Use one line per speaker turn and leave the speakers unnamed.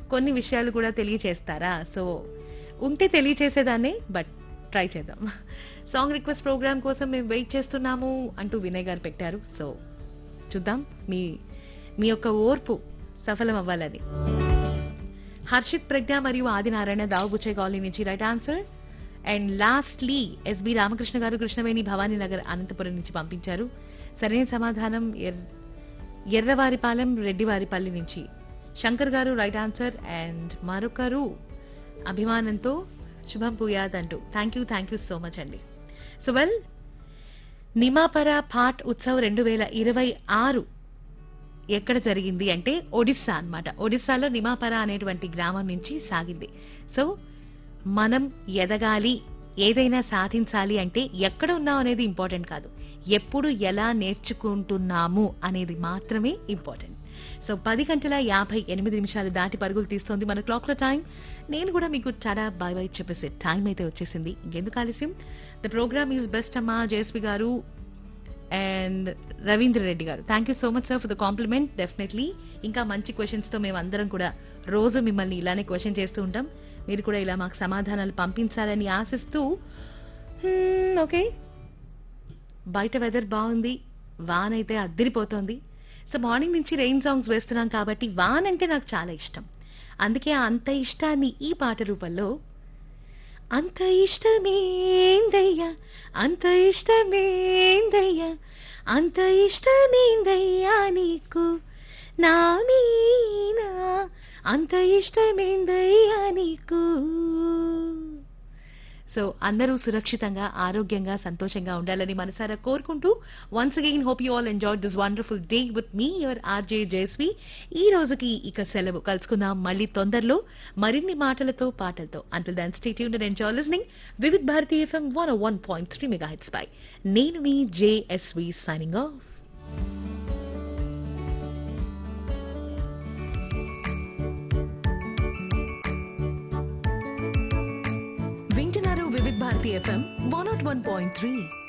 కొన్ని విషయాలు కూడా తెలియచేస్తారా సో ఉంటే తెలియచేసేదాన్ని బట్ ట్రై చేద్దాం సాంగ్ రిక్వెస్ట్ ప్రోగ్రామ్ కోసం మేము వెయిట్ చేస్తున్నాము అంటూ వినయ్ గారు పెట్టారు సో చూద్దాం మీ మీ యొక్క ఓర్పు సఫలం అవ్వాలని హర్షిత్ ప్రజ్ఞ మరియు ఆదినారాయణ దావుబుచ్చే కాలనీ నుంచి రైట్ ఆన్సర్ అండ్ లాస్ట్లీ ఎస్బి రామకృష్ణ గారు కృష్ణవేణి భవానీ నగర్ అనంతపురం నుంచి పంపించారు సరైన సమాధానం ఎర్ ఎర్రవారిపాలెం రెడ్డివారిపల్లి నుంచి శంకర్ గారు రైట్ ఆన్సర్ అండ్ మరొకరు అభిమానంతో శుభం పూయాద్ అంటూ thank you thank you so much అండి సో వెల్ నిమాపర పాట్ ఉత్సవ్ రెండు వేల ఇరవై ఆరు ఎక్కడ జరిగింది అంటే ఒడిస్సా అన్నమాట ఒడిస్సాలో నిమాపర అనేటువంటి గ్రామం నుంచి సాగింది సో మనం ఎదగాలి ఏదైనా సాధించాలి అంటే ఎక్కడ ఉన్నాం అనేది ఇంపార్టెంట్ కాదు ఎప్పుడు ఎలా నేర్చుకుంటున్నాము అనేది మాత్రమే ఇంపార్టెంట్ సో పది గంటల యాభై ఎనిమిది నిమిషాలు దాటి పరుగులు తీస్తోంది మన క్లాక్ లో టైం నేను కూడా మీకు చాలా బాయ్ బాయ్ చెప్పేసే టైం అయితే వచ్చేసింది ఇంకెందుకు ఆలస్యం ద ప్రోగ్రామ్ ఈజ్ బెస్ట్ అమ్మా జేఎస్పి గారు అండ్ రవీంద్ర రెడ్డి గారు thank you so much sir for the compliment definitely ఇంకా మంచి క్వశ్చన్స్ తో మేము అందరం కూడా రోజు మిమ్మల్ని ఇలానే క్వశ్చన్ చేస్తూ ఉంటాం మీరు కూడా ఇలా మాకు సమాధానాలు పంపించాలని ఆశిస్తూ ఓకే బయట వెదర్ బాగుంది వాన్ అయితే అద్దరిపోతోంది సో మార్నింగ్ నుంచి రెయిన్ సాంగ్స్ వేస్తున్నాం కాబట్టి వాన్ అంటే నాకు చాలా ఇష్టం అందుకే ఆ అంత ఇష్టాన్ని ఈ పాట రూపంలో అంత ఇష్టమేందయ్యా అంత ఇష్టమేందయ్యా అంత ఇష్టమేందయ్యా నీకు నా మీనా అంత ఇష్టమేందయ్యా నీకు సో అందరూ సురక్షితంగా ఆరోగ్యంగా సంతోషంగా ఉండాలని మనసారా కోరుకుంటూ once again hope you all enjoy this wonderful day with me your RJ Jayasvi ఈ రోజుకి ఇక సెలవు కలుసుకుందాం మళ్ళీ తొందరలో మరిన్ని మాటలతో పాటలతో until then stay tune and enjoy listening Vividh Bharati FM one one point three mega hits పై నేను మీ జేఎస్వి సైనింగ్ ఆఫ్ వింటున్నారు Vividh Bharati FM one naught one point three